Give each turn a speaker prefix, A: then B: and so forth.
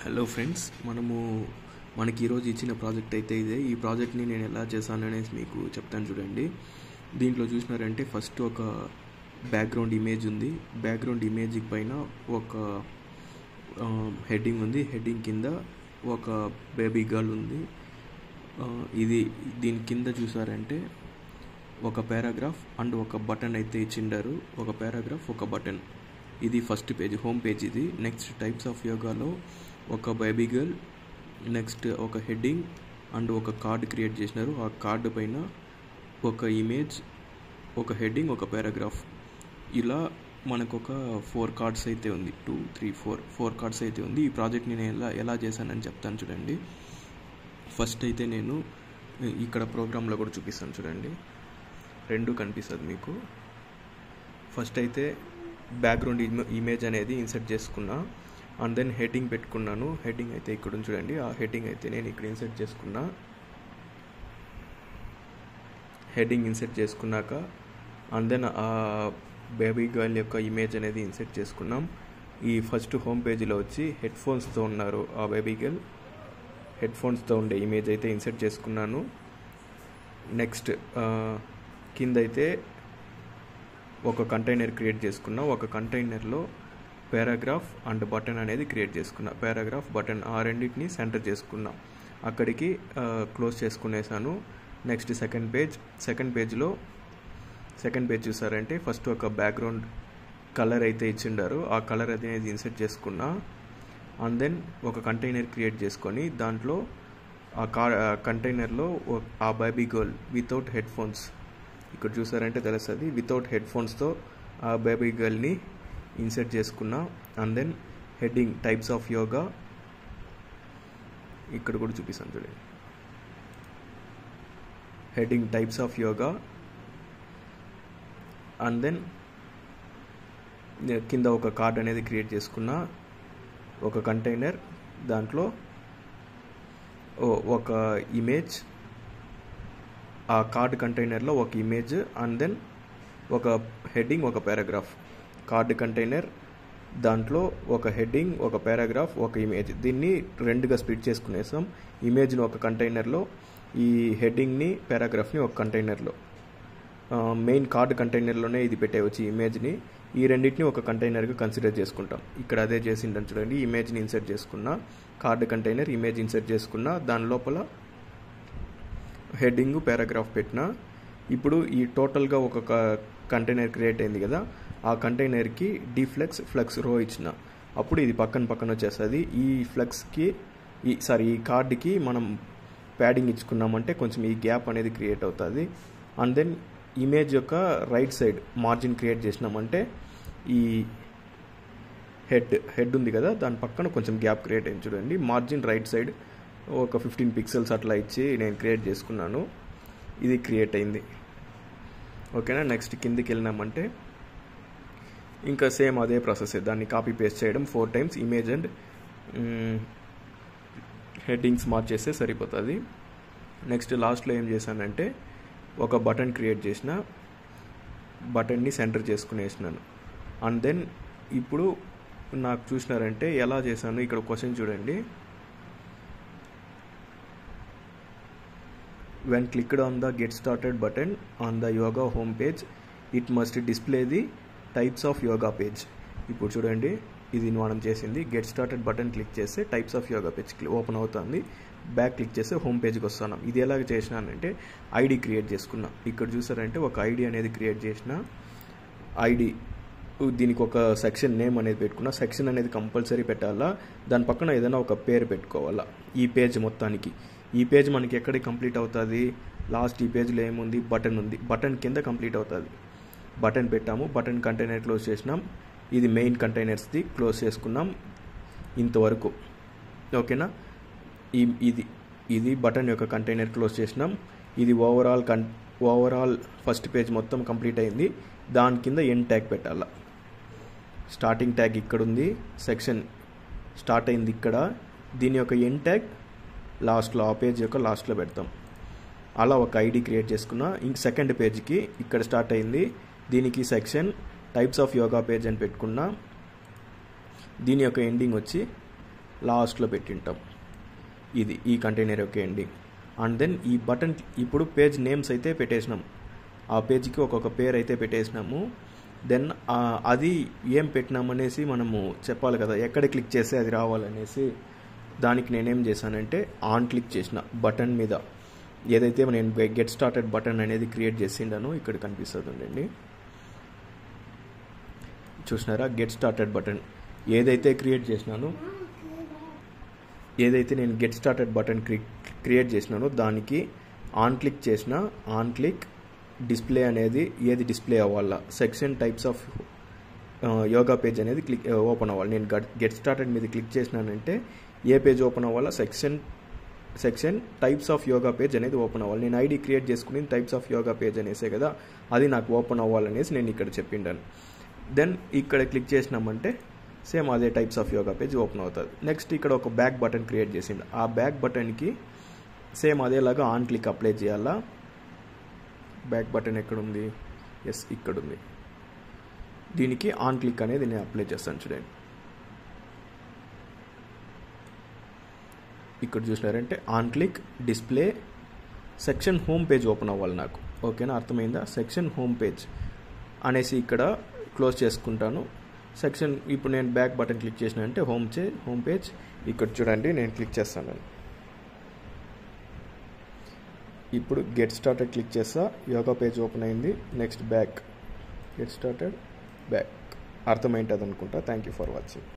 A: hello friends మనము మనకి ఈరోజు ఇచ్చిన ప్రాజెక్ట్ అయితే ఇదే ఈ ప్రాజెక్ట్ని నేను ఎలా చేశాను అనేసి మీకు చెప్తాను చూడండి దీంట్లో చూసినారంటే ఫస్ట్ ఒక బ్యాక్గ్రౌండ్ ఇమేజ్ ఉంది బ్యాక్గ్రౌండ్ ఇమేజ్ పైన ఒక హెడ్డింగ్ ఉంది హెడ్డింగ్ కింద ఒక బేబీ గర్ల్ ఉంది ఆ, ఇది దీని కింద చూసారంటే ఒక పారాగ్రాఫ్ అండ్ ఒక బటన్ అయితే ఇచ్చిండారు ఒక పారాగ్రాఫ్ ఒక బటన్ ఇది ఫస్ట్ పేజ్ హోమ్ పేజ్ ఇది నెక్స్ట్ టైప్స్ ఆఫ్ యోగాలో ఒక బేబీ గర్ల్ నెక్స్ట్ ఒక హెడ్డింగ్ అండ్ ఒక కార్డ్ క్రియేట్ చేసినారు ఆ కార్డు పైన ఒక ఇమేజ్ ఒక హెడ్డింగ్ ఒక పారాగ్రాఫ్ ఇలా మనకు ఒక ఫోర్ కార్డ్స్ అయితే ఉంది two three four four cards అయితే ఉంది ఈ ప్రాజెక్ట్ని నేను ఎలా ఎలా చేశానని చెప్తాను చూడండి ఫస్ట్ అయితే నేను ఇక్కడ ప్రోగ్రాంలో కూడా చూపిస్తాను చూడండి రెండు కనిపిస్తుంది మీకు ఫస్ట్ అయితే బ్యాక్గ్రౌండ్ ఇమేజ్ అనేది ఇన్సర్ట్ చేసుకున్నా అండ్ దెన్ హెడ్డింగ్ పెట్టుకున్నాను హెడ్డింగ్ అయితే ఇక్కడ ఉంది చూడండి ఆ హెడ్డింగ్ అయితే నేను ఇక్కడ ఇన్సర్ట్ చేసుకున్నా హెడ్డింగ్ ఇన్సర్ట్ చేసుకున్నాక అండ్ దెన్ ఆ బేబీ గర్ల్ యొక్క ఇమేజ్ అనేది ఇన్సర్ట్ చేసుకున్నాం ఈ ఫస్ట్ హోమ్ పేజీలో వచ్చి హెడ్ ఫోన్స్తో ఉన్నారు ఆ బేబీ గర్ల్ హెడ్ ఫోన్స్తో ఉండే ఇమేజ్ అయితే ఇన్సర్ట్ చేసుకున్నాను నెక్స్ట్ కింద అయితే ఒక కంటైనర్ క్రియేట్ చేసుకున్నా ఒక కంటైనర్లో పారాగ్రాఫ్ అండ్ బటన్ అనేది క్రియేట్ చేసుకున్నా పారాగ్రాఫ్ బటన్ ఆ రెండింటిని సెంటర్ చేసుకున్నా అక్కడికి క్లోజ్ చేసుకునేసాను నెక్స్ట్ సెకండ్ పేజ్ సెకండ్ పేజ్లో సెకండ్ పేజ్ చూసారంటే ఫస్ట్ ఒక బ్యాక్గ్రౌండ్ కలర్ అయితే ఇచ్చిండారు ఆ కలర్ అనేది ఇన్సర్ట్ చేసుకున్నా అండ్ దెన్ ఒక కంటైనర్ క్రియేట్ చేసుకొని దాంట్లో ఆ కా కంటైనర్లో ఆ baby girl without headphones ఇక్కడ చూసారంటే తెలుస్తుంది వితౌట్ హెడ్ ఫోన్స్తో ఆ బేబీ గర్ల్ని ఇన్సర్ట్ చేసుకున్నా and then heading types of yoga ఇక్కడ కూడా చూపిస్తాను చూడండి heading types of yoga and then కింద ఒక కార్డ్ అనేది క్రియేట్ చేసుకున్నా ఒక కంటైనర్ దాంట్లో ఒక ఇమేజ్ ఆ కార్డ్ కంటైనర్లో ఒక ఇమేజ్ అండ్ దెన్ ఒక హెడ్డింగ్ ఒక పారాగ్రాఫ్ కార్డ్ కంటైనర్ దాంట్లో ఒక హెడ్డింగ్ ఒక పారాగ్రాఫ్ ఒక ఇమేజ్ దీన్ని రెండుగా స్ప్లిట్ చేసుకునేసాం ఇమేజ్ని ఒక కంటైనర్లో ఈ హెడ్డింగ్ని పారాగ్రాఫ్ని ఒక కంటైనర్లో మెయిన్ కార్డ్ కంటైనర్లోనే ఇది పెట్టేవచ్చు ఈ ఇమేజ్ని ఈ రెండింటిని ఒక కంటైనర్గా కన్సిడర్ చేసుకుంటాం ఇక్కడ అదే చేసిందని చూడండి ఇమేజ్ని ఇన్సర్ట్ చేసుకున్న కార్డ్ కంటైనర్ ఇమేజ్ ఇన్సర్ట్ చేసుకున్న దాని లోపల హెడ్డింగ్ పారాగ్రాఫ్ పెట్టిన ఇప్పుడు ఈ టోటల్గా ఒక కంటైనర్ క్రియేట్ అయింది కదా ఆ కంటైనర్కి డిఫ్లెక్స్ ఫ్లెక్స్ రో ఇచ్చిన అప్పుడు ఇది పక్కన పక్కన వచ్చేస్తుంది ఈ ఫ్లెక్స్కి ఈ సారీ ఈ కార్డ్కి మనం ప్యాడింగ్ ఇచ్చుకున్నామంటే కొంచెం ఈ గ్యాప్ అనేది క్రియేట్ అవుతుంది అండ్ దెన్ ఇమేజ్ యొక్క రైట్ సైడ్ మార్జిన్ క్రియేట్ చేసినామంటే ఈ హెడ్ హెడ్ ఉంది కదా దాని పక్కన కొంచెం గ్యాప్ క్రియేట్ అయింది చూడండి మార్జిన్ రైట్ సైడ్ ఒక ఫిఫ్టీన్ పిక్సెల్స్ అట్లా ఇచ్చి నేను క్రియేట్ చేసుకున్నాను ఇది క్రియేట్ అయింది ఓకేనా నెక్స్ట్ కిందికి వెళ్ళినామంటే ఇంకా సేమ్ అదే ప్రాసెస్ దాన్ని కాపీ పేస్ట్ చేయడం four times image and headings మార్చేస్తే సరిపోతుంది నెక్స్ట్ లాస్ట్లో ఏం చేశానంటే ఒక బటన్ క్రియేట్ చేసిన బటన్ని సెంటర్ చేసుకునేసినాను అండ్ దెన్ ఇప్పుడు నాకు చూసినారంటే ఎలా చేశాను ఇక్కడ క్వశ్చన్ చూడండి when clicked on the get started button on the yoga home page it must display the types of yoga page ఇప్పుడు చూడండి ఇది మనం చేసింది గెట్ స్టార్టెడ్ బటన్ క్లిక్ చేస్తే types of yoga page open అవుతుంది బ్యాక్ క్లిక్ చేస్తే home పేజ్కి వస్తున్నాం ఇది ఎలాగ చేసినానంటే ఐడి క్రియేట్ చేసుకున్నా ఇక్కడ చూసారంటే ఒక ఐడి అనేది క్రియేట్ చేసిన ఐడి దీనికి ఒక సెక్షన్ నేమ్ అనేది పెట్టుకున్నా సెక్షన్ అనేది కంపల్సరీ పెట్టాలా దాని పక్కన ఏదైనా ఒక పేరు పెట్టుకోవాలా ఈ పేజ్ మొత్తానికి ఈ పేజ్ మనకి ఎక్కడ కంప్లీట్ అవుతుంది లాస్ట్ ఈ పేజ్లో ఏముంది బటన్ ఉంది బటన్ కింద కంప్లీట్ అవుతుంది బటన్ పెట్టాము బటన్ కంటైనర్ క్లోజ్ చేసినాం ఇది మెయిన్ కంటైనర్స్ది క్లోజ్ చేసుకున్నాం ఇంతవరకు ఓకేనా ఈ ఇది ఇది బటన్ యొక్క కంటైనర్ క్లోజ్ చేసినాం ఇది ఓవరాల్ కన్ ఓవరాల్ ఫస్ట్ పేజ్ మొత్తం కంప్లీట్ అయింది దాని కింద ఎన్ ట్యాగ్ పెట్టాలా స్టార్టింగ్ ట్యాగ్ ఇక్కడ ఉంది సెక్షన్ స్టార్ట్ అయింది ఇక్కడ దీని యొక్క ఎన్ ట్యాగ్ లాస్ట్లో ఆ పేజ్ యొక్క లాస్ట్లో పెడతాం అలా ఒక ఐడి క్రియేట్ చేసుకున్న ఇంక సెకండ్ పేజ్కి ఇక్కడ స్టార్ట్ అయింది దీనికి section types of yoga page అని పెట్టుకున్నా దీని యొక్క ఎండింగ్ వచ్చి లాస్ట్లో పెట్టింటాం ఇది ఈ కంటైనర్ యొక్క ఎండింగ్ అండ్ దెన్ ఈ బటన్ ఇప్పుడు పేజ్ నేమ్స్ అయితే పెట్టేసినాం ఆ పేజ్కి ఒక్కొక్క పేరు అయితే పెట్టేసినాము దెన్ అది ఏం పెట్టినామనేసి మనము చెప్పాలి కదా ఎక్కడ క్లిక్ చేస్తే అది రావాలనేసి దానికి నేనేం చేశానంటే ఆన్ క్లిక్ చేసిన బటన్ మీద ఏదైతే నేను గెట్ స్టార్టెడ్ బటన్ అనేది క్రియేట్ చేసిండానో ఇక్కడ కనిపిస్తుంది ఉండండి చూసినారా గెట్ స్టార్టెడ్ బటన్ ఏదైతే క్రియేట్ చేసినానో ఏదైతే నేను గెట్ స్టార్టెడ్ బటన్ క్రియేట్ చేసినానో దానికి ఆన్ క్లిక్ చేసిన ఆన్ క్లిక్ డిస్ప్లే అనేది ఏది డిస్ప్లే అవ్వాలా section types of yoga page అనేది క్లిక్ ఓపెన్ అవ్వాలి నేను గెట్ స్టార్టెడ్ మీద క్లిక్ చేసినానంటే ఏ పేజ్ ఓపెన్ అవ్వాలా section section types of yoga page అనేది ఓపెన్ అవ్వాలి నేను ఐడి క్రియేట్ చేసుకుని టైప్స్ ఆఫ్ యోగా పేజ్ అనేసే కదా అది నాకు ఓపెన్ అవ్వాలనేసి నేను ఇక్కడ చెప్పిండాను దెన్ ఇక్కడ క్లిక్ చేసినామంటే సేమ్ అదే types of yoga page open అవుతుంది నెక్స్ట్ ఇక్కడ ఒక బ్యాక్ బటన్ క్రియేట్ చేసిండు ఆ బ్యాక్ బటన్కి సేమ్ అదేలాగా ఆన్ క్లిక్ అప్లై చేయాలా బ్యాక్ బటన్ ఎక్కడుంది ఎస్ ఇక్కడ ఉంది దీనికి ఆన్ క్లిక్ అనేది నేను అప్లై చేస్తాను చూడండి ఇక్కడ చూసినారంటే on click display section home page open అవ్వాలి నాకు ఓకేనా అర్థమైందా సెక్షన్ హోమ్ పేజ్ అనేసి ఇక్కడ క్లోజ్ చేసుకుంటాను సెక్షన్ ఇప్పుడు నేను బ్యాక్ బటన్ క్లిక్ చేసిన అంటే హోమ్ చే హోమ్ పేజ్ ఇక్కడ చూడండి నేను క్లిక్ చేస్తాను ఇప్పుడు గెట్ స్టార్టెడ్ క్లిక్ చేస్తా యోగా పేజ్ ఓపెన్ అయింది next back get started back అర్థమైంటుంది అనుకుంటా థ్యాంక్ యూ ఫర్ వాచింగ్